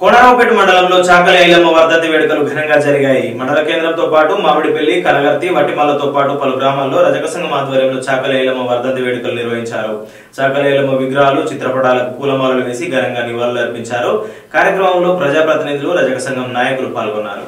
కోనరావుపేట మండలంలో చాకలి ఐలమ్మ వర్ధంతి వేడుకలు ఘనంగా జరిగాయి మండల కేంద్రంతో పాటు మామిడిపల్లి కలగర్తి వట్టిమల్లతో పాటు పలు గ్రామాల్లో రజక సంఘం ఆధ్వర్యంలో చాకలి ఐలమ్మ వర్ధంతి వేడుకలు నిర్వహించారు చాకలి ఐలమ్మ విగ్రహాలు చిత్రపటాలకు పూలమాలలు వేసి ఘనంగా నివాళులు అర్పించారు కార్యక్రమంలో ప్రజాప్రతినిధులు రజక సంఘం నాయకులు పాల్గొన్నారు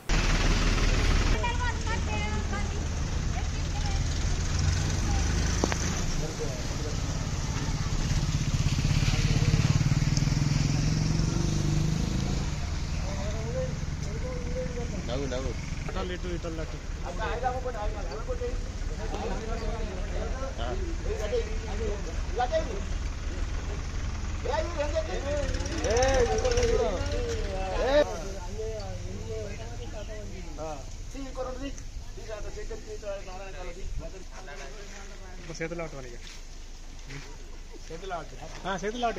చేతులు ఆట మనకి చేతులు ఆట చేతులు ఆట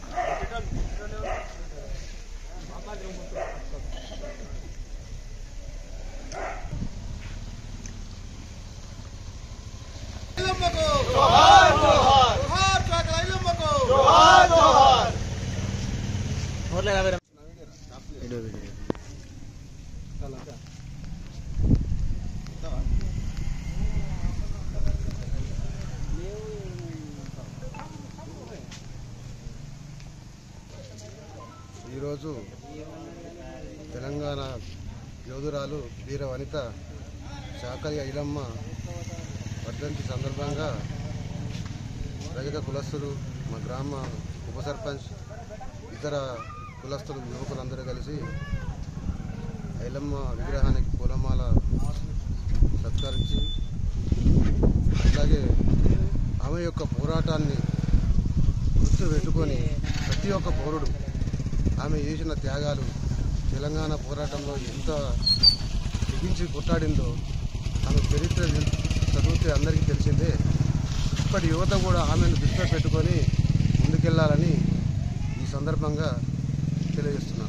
ఈరోజు తెలంగాణ యోధురాలు వీర వనిత శాకలి ఐలమ్మ వర్ధంతి సందర్భంగా రజక కులస్తులు మా గ్రామ ఉప సర్పంచ్ ఇతర కులస్తులు యువకులందరూ కలిసి ఐలమ్మ విగ్రహానికి పూలమాల సత్కరించి అలాగే ఆమె యొక్క పోరాటాన్ని గుర్తు పెట్టుకొని ప్రతి ఒక్క పౌరుడు ఆమె చేసిన త్యాగాలు తెలంగాణ పోరాటంలో ఎంత తెగించి కొట్టాడిందో ఆమె చరిత్ర చదివితే అందరికీ తెలిసిందే ఇప్పటి యువత కూడా ఆమెను దృష్టిలో పెట్టుకొని ముందుకెళ్లాలని ఈ సందర్భంగా తెలియజేస్తున్నాను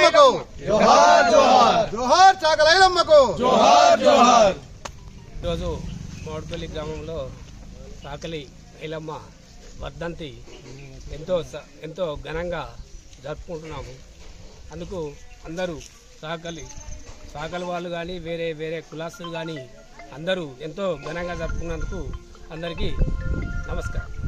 జోహార్ చాకలైలమ్మకు ఈరోజు మోడపల్లి గ్రామంలో సాకలి ఐలమ్మ వర్ధంతి ఎంతో స- ఎంతో ఘనంగా జరుపుకుంటున్నాము అందుకు అందరూ సాకలి సాకలి వాళ్ళు కానీ వేరే వేరే కులాస్తులు కానీ అందరూ ఎంతో ఘనంగా జరుపుకున్నందుకు అందరికీ నమస్కారం